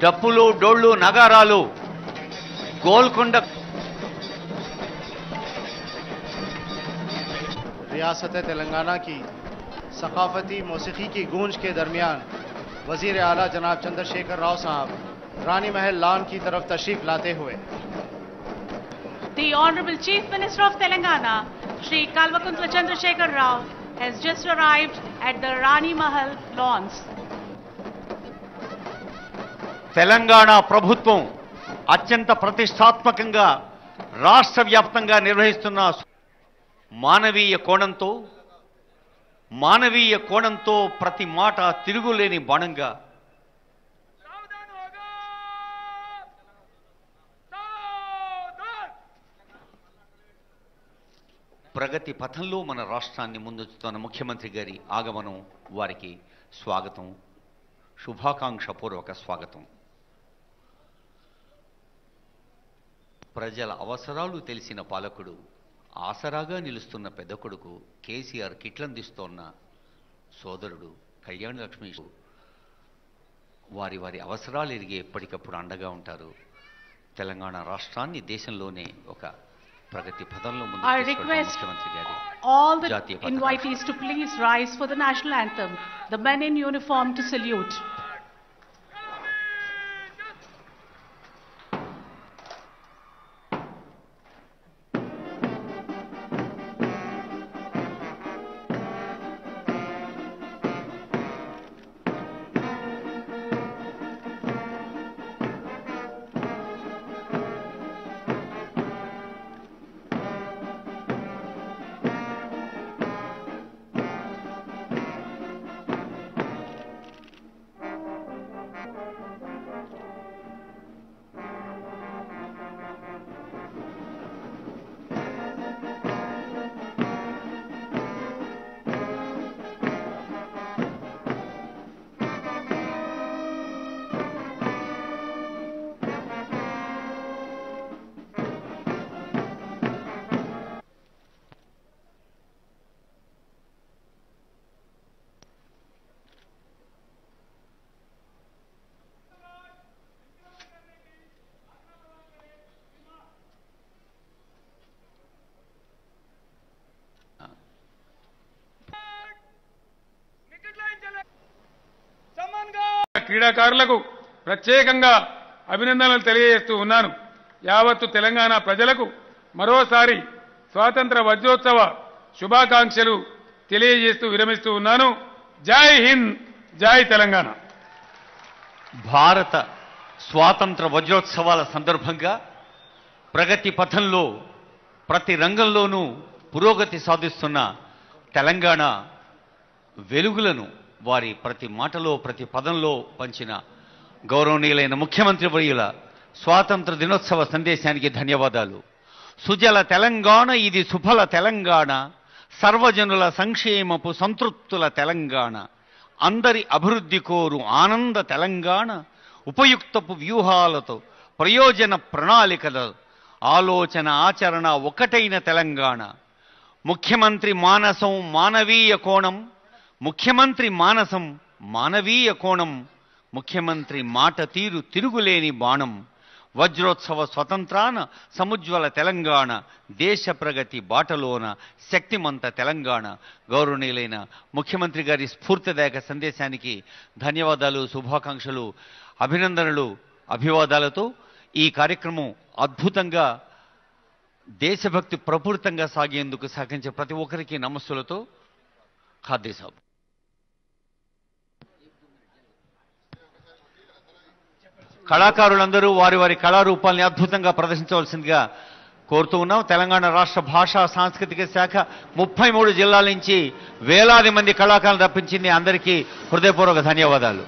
డప్పులు డోళ్ళు నగారాలు గోల్కొండ रियासत तेलंगाना की सकाफती मौसीकी की गूंज के दरमियान वजीर आला जनाब चंद्रशेखर राव साहब रानी महल लान की तरफ तशरीफ लाते हुए The Honorable Chief Minister of Telangana, Shri Kalvakuntla Chandrasekhar Rao, has just arrived at the Rani Mahal lawns. Telangana ప్రభుత్వం అత్యంత ప్రతిష్టాత్మకంగా రాష్ట్ర వ్యాప్తంగా నిర్వహిస్తున్న మానవీయ కోణంతో మానవీయ కోణంతో ప్రతి మాట తిరుగులేని బాణంగా ప్రగతి పథంలో మన రాష్ట్రాన్ని ముందుతున్న ముఖ్యమంత్రి గారి ఆగమనం వారికి స్వాగతం శుభాకాంక్షపూర్వక స్వాగతం ప్రజల అవసరాలు తెలిసిన పాలకుడు ఆసరాగా నిలుస్తున్న పెద్ద కొడుకు కేసీఆర్ కిట్లందిస్తోన్న సోదరుడు కళ్యాణ లక్ష్మి వారి వారి అవసరాలు ఎరిగి ఎప్పటికప్పుడు అండగా ఉంటారు తెలంగాణ రాష్ట్రాన్ని దేశంలోనే ఒక ప్రగతి పదంలో ముందుకు I తీసుకెళ్తున్న request ముఖ్యమంత్రి గారి all the జాతీయ పతాకం. invitees to please rise for the national anthem. The men in uniform to salute. క్రీడాకారులకు ప్రత్యేకంగా అభినందనలు తెలియజేస్తూ ఉన్నాను యావత్తు తెలంగాణ ప్రజలకు మరోసారి స్వాతంత్ర వజ్రోత్సవ శుభాకాంక్షలు తెలియజేస్తూ విరమిస్తూ ఉన్నాను జై హింద్ జై తెలంగాణ భారత స్వాతంత్ర వజ్రోత్సవాల సందర్భంగా ప్రగతి పథంలో ప్రతి రంగంలోనూ పురోగతి సాధిస్తున్న తెలంగాణ వెలుగులను వారి ప్రతి మాటలో ప్రతి పదంలో పంచిన గౌరవనీయులైన ముఖ్యమంత్రి వర్యుల స్వాతంత్ర దినోత్సవ సందేశానికి ధన్యవాదాలు సుజల తెలంగాణ ఇది సుఫల తెలంగాణ సర్వజనుల సంక్షేమపు సంతృప్తుల తెలంగాణ అందరి అభివృద్ధి కోరు ఆనంద తెలంగాణ ఉపయుక్తపు వ్యూహాలతో ప్రయోజన ప్రణాళికల ఆలోచన ఆచరణ ఒకటైన తెలంగాణ ముఖ్యమంత్రి మానసం మానవీయ కోణం ముఖ్యమంత్రి మానసం మానవీయ కోణం ముఖ్యమంత్రి మాట తీరు తిరుగులేని బాణం వజ్రోత్సవ స్వతంత్రాన సముజ్వల తెలంగాణ దేశ ప్రగతి బాటలోన శక్తిమంత తెలంగాణ గౌరవనీయులైన ముఖ్యమంత్రి గారి స్ఫూర్తిదాయక సందేశానికి ధన్యవాదాలు శుభాకాంక్షలు అభినందనలు అభివాదాలతో ఈ కార్యక్రమం అద్భుతంగా దేశభక్తి ప్రపూరితంగా సాగేందుకు సహకరించే ప్రతి ఒక్కరికి నమస్సులతో ఖాద్రీ సాబ్ కళాకారులందరూ వారి వారి కళారూపాల్ని అద్భుతంగా ప్రదర్శించవలసిందిగా కోరుతూ ఉన్నాం తెలంగాణ రాష్ట్ర భాషా సాంస్కృతిక శాఖ ముప్పై మూడు జిల్లాల నుంచి వేలాది మంది కళాకారులు రప్పించింది అందరికీ హృదయపూర్వక ధన్యవాదాలు